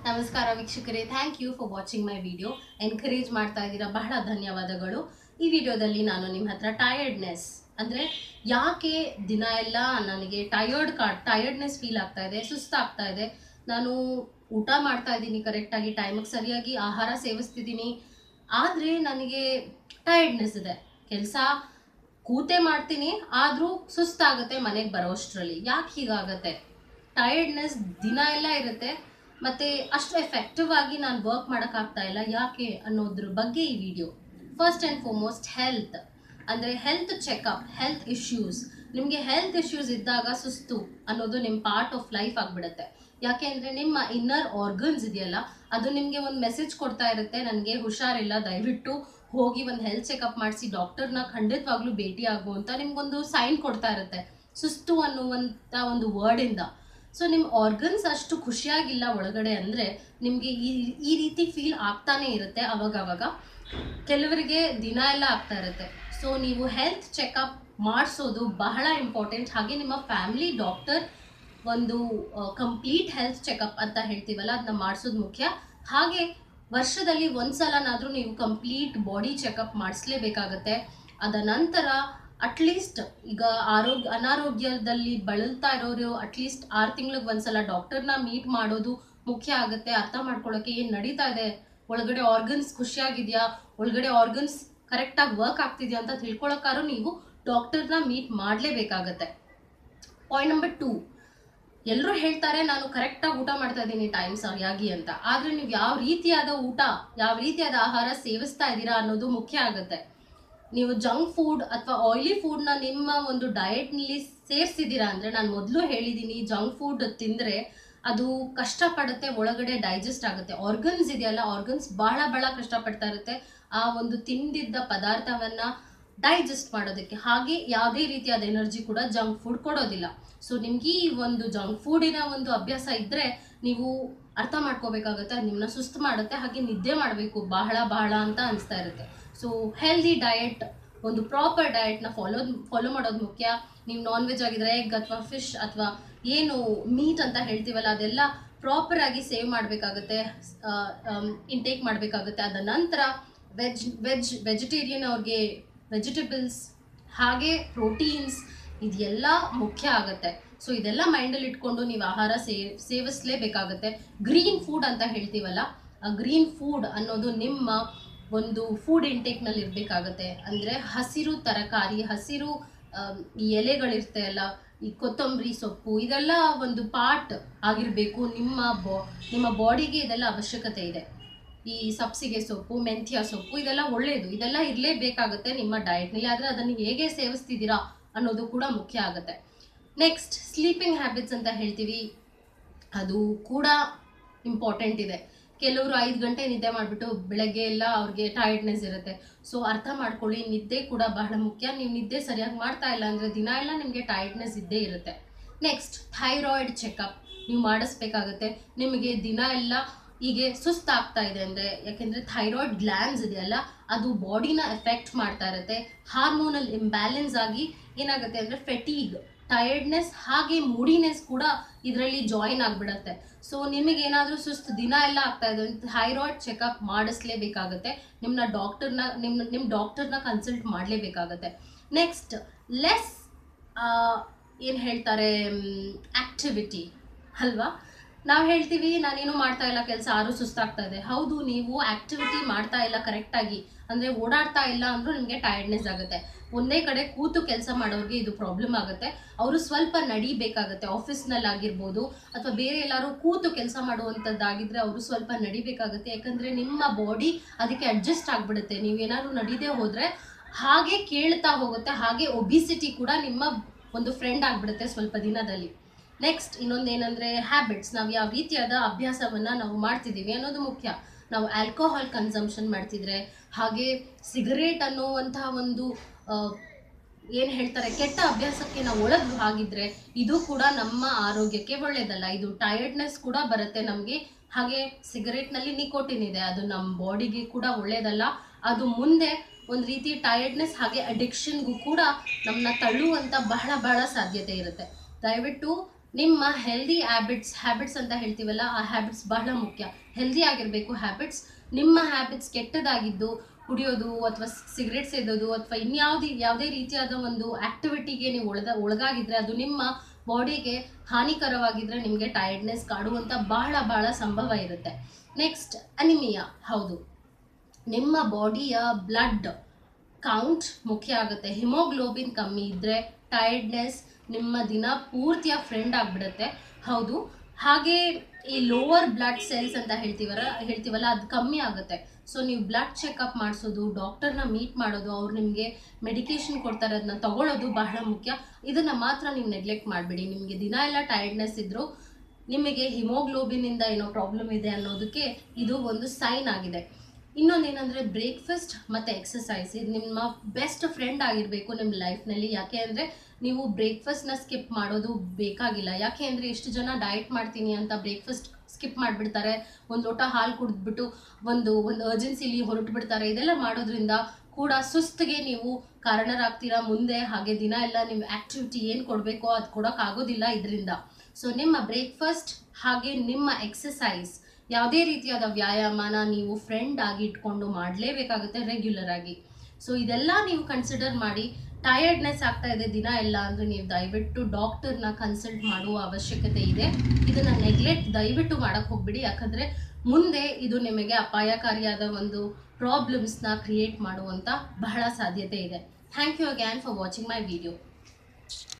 ನಮಸ್ಕಾರ ವೀಕ್ಷಕರೇ thank you for watching my video encourage ಮಾಡ್ತಾ ಇದ್ದೀರಾ ಬಹಳ ಧನ್ಯವಾದಗಳು ಈ ವಿಡಿಯೋದಲ್ಲಿ ನಾನು ನಿಮ್ಮ ಹತ್ರ ಟಯರ್ಡ್ನೆಸ್ ಅಂದರೆ ಯಾಕೆ ದಿನ ಎಲ್ಲ ನನಗೆ ಟಯರ್ಡ್ ಕಾ ಟಯರ್ಡ್ನೆಸ್ ಫೀಲ್ ಆಗ್ತಾ ಇದೆ ಸುಸ್ತಾಗ್ತಾ ಇದೆ ನಾನು ಊಟ ಮಾಡ್ತಾ ಇದ್ದೀನಿ ಕರೆಕ್ಟಾಗಿ ಟೈಮಿಗೆ ಸರಿಯಾಗಿ ಆಹಾರ ಸೇವಿಸ್ತಿದ್ದೀನಿ ಆದರೆ ನನಗೆ ಟಯರ್ಡ್ನೆಸ್ ಇದೆ ಕೆಲಸ ಕೂತೆ ಮಾಡ್ತೀನಿ ಆದರೂ ಸುಸ್ತಾಗುತ್ತೆ ಮನೆಗೆ ಬರೋಷ್ಟರಲ್ಲಿ ಯಾಕೆ ಹೀಗಾಗತ್ತೆ ಟಯರ್ಡ್ನೆಸ್ ದಿನ ಎಲ್ಲ ಇರುತ್ತೆ ಮತ್ತೆ ಅಷ್ಟು ಎಫೆಕ್ಟಿವ್ ಆಗಿ ನಾನು ವರ್ಕ್ ಮಾಡೋಕ್ಕಾಗ್ತಾ ಇಲ್ಲ ಯಾಕೆ ಅನ್ನೋದ್ರ ಬಗ್ಗೆ ಈ video first and foremost health ಅಂದರೆ ಹೆಲ್ತ್ ಚೆಕಪ್ ಹೆಲ್ತ್ ಇಶ್ಯೂಸ್ ನಿಮಗೆ ಹೆಲ್ತ್ ಇಶ್ಯೂಸ್ ಇದ್ದಾಗ ಸುಸ್ತು ಅನ್ನೋದು ನಿಮ್ಮ ಪಾರ್ಟ್ ಆಫ್ ಲೈಫ್ ಆಗಿಬಿಡುತ್ತೆ ಯಾಕೆ ಅಂದರೆ ನಿಮ್ಮ ಇನ್ನರ್ ಆರ್ಗನ್ಸ್ ಇದೆಯಲ್ಲ ಅದು ನಿಮಗೆ ಒಂದು ಮೆಸೇಜ್ ಕೊಡ್ತಾ ಇರುತ್ತೆ ನನಗೆ ಹುಷಾರಿಲ್ಲ ದಯವಿಟ್ಟು ಹೋಗಿ ಒಂದು ಹೆಲ್ತ್ ಚೆಕಪ್ ಮಾಡಿಸಿ ಡಾಕ್ಟರ್ನ ಖಂಡಿತವಾಗ್ಲೂ ಭೇಟಿ ಆಗು ಅಂತ ನಿಮ್ಗೊಂದು ಸೈನ್ ಕೊಡ್ತಾ ಇರುತ್ತೆ ಸುಸ್ತು ಅನ್ನುವಂಥ ಒಂದು ವರ್ಡಿಂದ ಸೊ ನಿಮ್ಮ ಆರ್ಗನ್ಸ್ ಅಷ್ಟು ಖುಷಿಯಾಗಿಲ್ಲ ಒಳಗಡೆ ಅಂದರೆ ನಿಮಗೆ ಈ ಈ ರೀತಿ ಫೀಲ್ ಆಗ್ತಾನೆ ಇರುತ್ತೆ ಅವಾಗ ಅವಾಗ ಕೆಲವರಿಗೆ ದಿನ ಎಲ್ಲ ಆಗ್ತಾ ಇರುತ್ತೆ ಸೊ ನೀವು ಹೆಲ್ತ್ ಚೆಕಪ್ ಮಾಡಿಸೋದು ಬಹಳ ಇಂಪಾರ್ಟೆಂಟ್ ಹಾಗೆ ನಿಮ್ಮ ಫ್ಯಾಮಿಲಿ ಡಾಕ್ಟರ್ ಒಂದು ಕಂಪ್ಲೀಟ್ ಹೆಲ್ತ್ ಚೆಕಪ್ ಅಂತ ಹೇಳ್ತೀವಲ್ಲ ಅದನ್ನ ಮಾಡಿಸೋದು ಮುಖ್ಯ ಹಾಗೆ ವರ್ಷದಲ್ಲಿ ಒಂದ್ಸಲನಾದರೂ ನೀವು ಕಂಪ್ಲೀಟ್ ಬಾಡಿ ಚೆಕಪ್ ಮಾಡಿಸ್ಲೇಬೇಕಾಗತ್ತೆ ಅದ ನಂತರ ಅಟ್ಲೀಸ್ಟ್ ಈಗ ಆರೋಗ್ಯ ಅನಾರೋಗ್ಯದಲ್ಲಿ ಬಳಲ್ತಾ ಇರೋರು ಅಟ್ಲೀಸ್ಟ್ ಆರು ತಿಂಗಳಿಗೆ ಒಂದ್ಸಲ ಡಾಕ್ಟರ್ನ ಮೀಟ್ ಮಾಡೋದು ಮುಖ್ಯ ಆಗುತ್ತೆ ಅರ್ಥ ಮಾಡ್ಕೊಳ್ಳೋಕೆ ಏನು ನಡೀತಾ ಇದೆ ಒಳಗಡೆ ಆರ್ಗನ್ಸ್ ಖುಷಿಯಾಗಿದೆಯಾ ಒಳಗಡೆ ಆರ್ಗನ್ಸ್ ಕರೆಕ್ಟಾಗಿ ವರ್ಕ್ ಆಗ್ತಿದೆಯಾ ಅಂತ ತಿಳ್ಕೊಳಕ್ಕಾದ್ರೂ ನೀವು ಡಾಕ್ಟರ್ನ ಮೀಟ್ ಮಾಡಲೇಬೇಕಾಗತ್ತೆ ಪಾಯಿಂಟ್ ನಂಬರ್ ಟೂ ಎಲ್ಲರೂ ಹೇಳ್ತಾರೆ ನಾನು ಕರೆಕ್ಟಾಗಿ ಊಟ ಮಾಡ್ತಾ ಇದ್ದೀನಿ ಟೈಮ್ ಸರಿಯಾಗಿ ಅಂತ ಆದರೆ ನೀವು ಯಾವ ರೀತಿಯಾದ ಊಟ ಯಾವ ರೀತಿಯಾದ ಆಹಾರ ಸೇವಿಸ್ತಾ ಇದ್ದೀರಾ ಅನ್ನೋದು ಮುಖ್ಯ ಆಗುತ್ತೆ ನೀವು ಜಂಕ್ ಫುಡ್ ಅಥವಾ ಆಯಿಲಿ ಫುಡ್ನ ನಿಮ್ಮ ಒಂದು ಡಯಟ್ನಲ್ಲಿ ಸೇರಿಸಿದ್ದೀರಾ ಅಂದರೆ ನಾನು ಮೊದಲು ಹೇಳಿದ್ದೀನಿ ಜಂಕ್ ಫುಡ್ ತಿಂದರೆ ಅದು ಕಷ್ಟಪಡುತ್ತೆ ಒಳಗಡೆ ಡೈಜೆಸ್ಟ್ ಆಗುತ್ತೆ ಆರ್ಗನ್ಸ್ ಇದೆಯಲ್ಲ ಆರ್ಗನ್ಸ್ ಬಹಳ ಬಹಳ ಕಷ್ಟಪಡ್ತಾ ಇರುತ್ತೆ ಆ ಒಂದು ತಿಂದಿದ್ದ ಪದಾರ್ಥವನ್ನ ಡೈಜೆಸ್ಟ್ ಮಾಡೋದಕ್ಕೆ ಹಾಗೆ ಯಾವುದೇ ರೀತಿಯಾದ ಎನರ್ಜಿ ಕೂಡ ಜಂಕ್ ಫುಡ್ ಕೊಡೋದಿಲ್ಲ ಸೊ ನಿಮ್ಗೆ ಈ ಒಂದು ಜಂಕ್ ಫುಡಿನ ಒಂದು ಅಭ್ಯಾಸ ಇದ್ದರೆ ನೀವು ಅರ್ಥ ಮಾಡ್ಕೋಬೇಕಾಗುತ್ತೆ ನಿಮ್ಮನ್ನ ಸುಸ್ತು ಮಾಡುತ್ತೆ ಹಾಗೆ ನಿದ್ದೆ ಮಾಡಬೇಕು ಬಹಳ ಬಹಳ ಅಂತ ಅನಿಸ್ತಾ ಇರುತ್ತೆ ಸೊ ಹೆಲ್ದಿ ಡಯಟ್ ಒಂದು ಪ್ರಾಪರ್ ಡಯಟ್ನ ಫಾಲೋ ಫಾಲೋ ಮಾಡೋದು ಮುಖ್ಯ ನೀವು ನಾನ್ ವೆಜ್ ಆಗಿದ್ರೆ ಎಗ್ ಅಥವಾ ಫಿಶ್ ಅಥವಾ ಏನು ಮೀಟ್ ಅಂತ ಹೇಳ್ತೀವಲ್ಲ ಅದೆಲ್ಲ ಪ್ರಾಪರ್ ಆಗಿ ಸೇವ್ ಮಾಡಬೇಕಾಗುತ್ತೆ ಇಂಟೇಕ್ ಮಾಡಬೇಕಾಗುತ್ತೆ ಅದ ನಂತರ ವೆಜ್ ವೆಜ್ ವೆಜಿಟೇರಿಯನ್ ಅವ್ರಿಗೆ ವೆಜಿಟೇಬಲ್ಸ್ ಹಾಗೆ ಪ್ರೋಟೀನ್ಸ್ ಇದೆಲ್ಲ ಮುಖ್ಯ ಆಗುತ್ತೆ ಸೊ ಇದೆಲ್ಲ ಮೈಂಡಲ್ಲಿ ಇಟ್ಕೊಂಡು ನೀವು ಆಹಾರ ಸೇ ಸೇವಿಸಲೇಬೇಕಾಗುತ್ತೆ ಗ್ರೀನ್ ಫುಡ್ ಅಂತ ಹೇಳ್ತೀವಲ್ಲ ಆ ಗ್ರೀನ್ ಫುಡ್ ಅನ್ನೋದು ನಿಮ್ಮ ಒಂದು ಫುಡ್ ಇಂಟೇಕ್ನಲ್ಲಿ ಇರಬೇಕಾಗತ್ತೆ ಅಂದರೆ ಹಸಿರು ತರಕಾರಿ ಹಸಿರು ಆಮ್, ಈ ಎಲೆಗಳಿರ್ತೆ ಅಲ್ಲ ಈ ಕೊತ್ತಂಬರಿ ಸೊಪ್ಪು ಇದೆಲ್ಲ ಒಂದು ಪಾರ್ಟ್ ಆಗಿರಬೇಕು ನಿಮ್ಮ ಬಾ ನಿಮ್ಮ ಬಾಡಿಗೆ ಇದೆಲ್ಲ ಅವಶ್ಯಕತೆ ಇದೆ ಈ ಸಬ್ಸಿಗೆ ಸೊಪ್ಪು ಮೆಂತ್ಯ ಸೊಪ್ಪು ಇದೆಲ್ಲ ಒಳ್ಳೆಯದು ಇದೆಲ್ಲ ಇರಲೇಬೇಕಾಗುತ್ತೆ ನಿಮ್ಮ ಡಯಟ್ನಲ್ಲಿ ಆದರೆ ಅದನ್ನು ಹೇಗೆ ಸೇವಿಸ್ತಿದ್ದೀರಾ ಅನ್ನೋದು ಕೂಡ ಮುಖ್ಯ ಆಗುತ್ತೆ ನೆಕ್ಸ್ಟ್ ಸ್ಲೀಪಿಂಗ್ ಹ್ಯಾಬಿಟ್ಸ್ ಅಂತ ಹೇಳ್ತೀವಿ ಅದು ಕೂಡ ಇಂಪಾರ್ಟೆಂಟ್ ಇದೆ ಕೆಲವರು ಐದು ಗಂಟೆ ನಿದ್ದೆ ಮಾಡಿಬಿಟ್ಟು ಬೆಳಗ್ಗೆ ಎಲ್ಲ ಅವ್ರಿಗೆ ಟಯರ್ಡ್ನೆಸ್ ಇರುತ್ತೆ ಸೊ ಅರ್ಥ ಮಾಡ್ಕೊಳ್ಳಿ ನಿದ್ದೆ ಕೂಡ ಬಹಳ ಮುಖ್ಯ ನೀವು ನಿದ್ದೆ ಸರಿಯಾಗಿ ಮಾಡ್ತಾ ಇಲ್ಲ ಅಂದರೆ ದಿನ ಎಲ್ಲ ನಿಮಗೆ ಟಯರ್ಡ್ನೆಸ್ ಇದ್ದೇ ಇರುತ್ತೆ ನೆಕ್ಸ್ಟ್ ಥೈರಾಯ್ಡ್ ಚೆಕಪ್ ನೀವು ಮಾಡಿಸ್ಬೇಕಾಗುತ್ತೆ ನಿಮಗೆ ದಿನ ಎಲ್ಲ ಹೀಗೆ ಸುಸ್ತಾಗ್ತಾ ಇದೆ ಅಂದರೆ ಯಾಕೆಂದರೆ ಥೈರಾಯ್ಡ್ ಗ್ಲ್ಯಾಂಡ್ಸ್ ಇದೆಯಲ್ಲ ಅದು ಬಾಡಿನ ಎಫೆಕ್ಟ್ ಮಾಡ್ತಾ ಇರುತ್ತೆ ಹಾರ್ಮೋನಲ್ ಇಂಬ್ಯಾಲೆನ್ಸ್ ಆಗಿ ಏನಾಗುತ್ತೆ ಅಂದರೆ ಫೆಟೀಗ್ ಟಯರ್ಡ್ನೆಸ್ ಹಾಗೆ ಮೂಡಿನೆಸ್ ಕೂಡ ಇದರಲ್ಲಿ ಜಾಯಿನ್ ಆಗಿಬಿಡುತ್ತೆ ಸೊ ನಿಮಗೆ ಏನಾದರೂ ಸುಸ್ತು ದಿನ ಎಲ್ಲ ಆಗ್ತಾ ಇದೆ ಥೈರಾಯ್ಡ್ ಚೆಕಪ್ ಮಾಡಿಸ್ಲೇಬೇಕಾಗುತ್ತೆ ನಿಮ್ಮನ್ನ ಡಾಕ್ಟರ್ನ ನಿಮ್ಮ ನಿಮ್ಮ ಡಾಕ್ಟರ್ನ ಕನ್ಸಲ್ಟ್ ಮಾಡಲೇಬೇಕಾಗತ್ತೆ ನೆಕ್ಸ್ಟ್ ಲೆಸ್ ಏನು ಹೇಳ್ತಾರೆ ಆಕ್ಟಿವಿಟಿ ಅಲ್ವಾ ನಾವು ಹೇಳ್ತೀವಿ ನಾನೇನು ಮಾಡ್ತಾ ಇಲ್ಲ ಕೆಲಸ ಆರು ಸುಸ್ತಾಗ್ತಾ ಇದೆ ಹೌದು ನೀವು ಆಕ್ಟಿವಿಟಿ ಮಾಡ್ತಾ ಇಲ್ಲ ಕರೆಕ್ಟಾಗಿ ಅಂದರೆ ಓಡಾಡ್ತಾ ಇಲ್ಲ ಅಂದ್ರೂ ನಿಮಗೆ ಟಯರ್ಡ್ನೆಸ್ ಆಗುತ್ತೆ ಒಂದೇ ಕಡೆ ಕೂತು ಕೆಲಸ ಮಾಡೋರಿಗೆ ಇದು ಪ್ರಾಬ್ಲಮ್ ಆಗುತ್ತೆ ಅವರು ಸ್ವಲ್ಪ ನಡಿಬೇಕಾಗುತ್ತೆ ಆಫೀಸ್ನಲ್ಲಿ ಆಗಿರ್ಬೋದು ಅಥವಾ ಬೇರೆ ಎಲ್ಲರೂ ಕೂತು ಕೆಲಸ ಮಾಡುವಂಥದ್ದಾಗಿದ್ರೆ ಅವರು ಸ್ವಲ್ಪ ನಡಿಬೇಕಾಗುತ್ತೆ ಯಾಕಂದರೆ ನಿಮ್ಮ ಬಾಡಿ ಅದಕ್ಕೆ ಅಡ್ಜಸ್ಟ್ ಆಗಿಬಿಡುತ್ತೆ ನೀವೇನಾದ್ರು ನಡೀದೇ ಹೋದರೆ ಹಾಗೆ ಕೇಳ್ತಾ ಹೋಗುತ್ತೆ ಹಾಗೆ ಒಬಿಸಿಟಿ ಕೂಡ ನಿಮ್ಮ ಒಂದು ಫ್ರೆಂಡ್ ಆಗಿಬಿಡುತ್ತೆ ಸ್ವಲ್ಪ ದಿನದಲ್ಲಿ ನೆಕ್ಸ್ಟ್ ಇನ್ನೊಂದು ಏನಂದರೆ ಹ್ಯಾಬಿಟ್ಸ್ ನಾವು ಯಾವ ರೀತಿಯಾದ ಅಭ್ಯಾಸವನ್ನು ನಾವು ಮಾಡ್ತಿದ್ದೀವಿ ಅನ್ನೋದು ಮುಖ್ಯ ನಾವು ಆಲ್ಕೋಹಾಲ್ ಕನ್ಸಂಪ್ಷನ್ ಮಾಡ್ತಿದ್ರೆ ಹಾಗೆ ಸಿಗರೇಟ್ ಅನ್ನುವಂತಹ ಒಂದು ಏನು ಹೇಳ್ತಾರೆ ಕೆಟ್ಟ ಅಭ್ಯಾಸಕ್ಕೆ ನಾವು ಒಳಗೆ ಹಾಗಿದ್ರೆ ಇದು ಕೂಡ ನಮ್ಮ ಆರೋಗ್ಯಕ್ಕೆ ಒಳ್ಳೆಯದಲ್ಲ ಇದು ಟಯರ್ಡ್ನೆಸ್ ಕೂಡ ಬರುತ್ತೆ ನಮಗೆ ಹಾಗೆ ಸಿಗರೇಟ್ನಲ್ಲಿ ನಿಕೋಟಿನ್ ಇದೆ ಅದು ನಮ್ಮ ಬಾಡಿಗೆ ಕೂಡ ಒಳ್ಳೆಯದಲ್ಲ ಅದು ಮುಂದೆ ಒಂದು ರೀತಿ ಟಯರ್ಡ್ನೆಸ್ ಹಾಗೆ ಅಡಿಕ್ಷನ್ಗೂ ಕೂಡ ನಮ್ಮನ್ನ ತಳ್ಳುವಂಥ ಬಹಳ ಬಹಳ ಸಾಧ್ಯತೆ ಇರುತ್ತೆ ದಯವಿಟ್ಟು ನಿಮ್ಮ ಹೆಲ್ದಿ ಹ್ಯಾಬಿಟ್ಸ್ ಹ್ಯಾಬಿಟ್ಸ್ ಅಂತ ಹೇಳ್ತೀವಲ್ಲ ಆ ಹ್ಯಾಬಿಟ್ಸ್ ಬಹಳ ಮುಖ್ಯ ಹೆಲ್ದಿ ಆಗಿರಬೇಕು ಹ್ಯಾಬಿಟ್ಸ್ ನಿಮ್ಮ ಹ್ಯಾಬಿಟ್ಸ್ ಕೆಟ್ಟದಾಗಿದ್ದು ಕುಡಿಯೋದು ಅಥವಾ ಸಿಗರೇಟ್ ಸೇದೋದು ಅಥವಾ ಇನ್ಯಾವುದೇ ಯಾವುದೇ ರೀತಿಯಾದ ಒಂದು ಆಕ್ಟಿವಿಟಿಗೆ ನೀವು ಒಳಗ ಒಳಗಾಗಿದ್ರೆ ಅದು ನಿಮ್ಮ ಬಾಡಿಗೆ ಹಾನಿಕರವಾಗಿದ್ರೆ ನಿಮಗೆ ಟೈರ್ಡ್ನೆಸ್ ಕಾಡುವಂಥ ಬಹಳ ಬಹಳ ಸಂಭವ ಇರುತ್ತೆ ನೆಕ್ಸ್ಟ್ ಅನಿಮಿಯಾ ಹೌದು ನಿಮ್ಮ ಬಾಡಿಯ ಬ್ಲಡ್ ಕೌಂಟ್ ಮುಖ್ಯ ಆಗುತ್ತೆ ಹಿಮೋಗ್ಲೋಬಿನ್ ಕಮ್ಮಿ ಇದ್ದರೆ ಟೈರ್ಡ್ನೆಸ್ ನಿಮ್ಮ ದಿನ ಪೂರ್ತಿಯ ಫ್ರೆಂಡ್ ಆಗಿಬಿಡುತ್ತೆ ಹೌದು ಹಾಗೆ ಈ ಲೋವರ್ ಬ್ಲಡ್ ಸೆಲ್ಸ್ ಅಂತ ಹೇಳ್ತೀವಲ್ಲ ಹೇಳ್ತೀವಲ್ಲ ಅದು ಕಮ್ಮಿ ಆಗುತ್ತೆ ಸೊ ನೀವು ಬ್ಲಡ್ ಚೆಕಪ್ ಮಾಡಿಸೋದು ಡಾಕ್ಟರ್ನ ಮೀಟ್ ಮಾಡೋದು ಅವ್ರು ನಿಮಗೆ ಮೆಡಿಕೇಶನ್ ಕೊಡ್ತಾರೆ ಅದನ್ನ ತಗೊಳ್ಳೋದು ಬಹಳ ಮುಖ್ಯ ಇದನ್ನು ಮಾತ್ರ ನೀವು ನೆಗ್ಲೆಕ್ಟ್ ಮಾಡಬೇಡಿ ನಿಮಗೆ ದಿನ ಎಲ್ಲ ಟೈರ್ಡ್ನೆಸ್ ಇದ್ದರೂ ನಿಮಗೆ ಹಿಮೋಗ್ಲೋಬಿನಿಂದ ಏನೋ ಪ್ರಾಬ್ಲಮ್ ಇದೆ ಅನ್ನೋದಕ್ಕೆ ಇದು ಒಂದು ಸೈನ್ ಆಗಿದೆ ಇನ್ನೊಂದೇನೆಂದರೆ ಬ್ರೇಕ್ಫಾಸ್ಟ್ ಮತ್ತು ಎಕ್ಸಸೈಸ್ ಇದು ನಿಮ್ಮ ಬೆಸ್ಟ್ ಫ್ರೆಂಡ್ ಆಗಿರಬೇಕು ನಿಮ್ಮ ಲೈಫ್ನಲ್ಲಿ ಯಾಕೆ ಅಂದರೆ ನೀವು ಬ್ರೇಕ್ಫಾಸ್ಟ್ನ ಸ್ಕಿಪ್ ಮಾಡೋದು ಬೇಕಾಗಿಲ್ಲ ಯಾಕೆ ಅಂದರೆ ಎಷ್ಟು ಜನ ಡಯಟ್ ಮಾಡ್ತೀನಿ ಅಂತ ಬ್ರೇಕ್ಫಾಸ್ಟ್ ಸ್ಕಿಪ್ ಮಾಡಿಬಿಡ್ತಾರೆ ಒಂದು ಲೋಟ ಹಾಲು ಕುಡಿದ್ಬಿಟ್ಟು ಒಂದು ಒಂದು ಅರ್ಜೆನ್ಸಿಲಿ ಹೊರಟು ಬಿಡ್ತಾರೆ ಇದೆಲ್ಲ ಮಾಡೋದ್ರಿಂದ ಕೂಡ ಸುಸ್ತಿಗೆ ನೀವು ಕಾರಣರಾಗ್ತೀರಾ ಮುಂದೆ ಹಾಗೆ ದಿನ ಎಲ್ಲ ನೀವು ಆ್ಯಕ್ಟಿವಿಟಿ ಏನು ಕೊಡಬೇಕೋ ಅದು ಕೊಡೋಕ್ಕಾಗೋದಿಲ್ಲ ಇದರಿಂದ ಸೊ ನಿಮ್ಮ ಬ್ರೇಕ್ಫಾಸ್ಟ್ ಹಾಗೆ ನಿಮ್ಮ ಎಕ್ಸಸೈಸ್ ಯಾವುದೇ ರೀತಿಯಾದ ವ್ಯಾಯಾಮನ ನೀವು ಫ್ರೆಂಡ್ ಆಗಿ ಇಟ್ಕೊಂಡು ಮಾಡಲೇಬೇಕಾಗುತ್ತೆ ರೆಗ್ಯುಲರ್ ಆಗಿ ಸೊ ಇದೆಲ್ಲ ನೀವು ಕನ್ಸಿಡರ್ ಮಾಡಿ ಟಯರ್ಡ್ನೆಸ್ ಆಗ್ತಾ ಇದೆ ದಿನ ಎಲ್ಲ ಅಂದರೆ ನೀವು ದಯವಿಟ್ಟು ಡಾಕ್ಟರ್ನ ಕನ್ಸಲ್ಟ್ ಮಾಡುವ ಅವಶ್ಯಕತೆ ಇದೆ ಇದನ್ನು ನೆಗ್ಲೆಕ್ಟ್ ದಯವಿಟ್ಟು ಮಾಡೋಕ್ಕೆ ಹೋಗ್ಬಿಡಿ ಯಾಕಂದರೆ ಮುಂದೆ ಇದು ನಿಮಗೆ ಅಪಾಯಕಾರಿಯಾದ ಒಂದು ಪ್ರಾಬ್ಲಮ್ಸ್ನ ಕ್ರಿಯೇಟ್ ಮಾಡುವಂಥ ಬಹಳ ಸಾಧ್ಯತೆ ಇದೆ thank you again for watching my video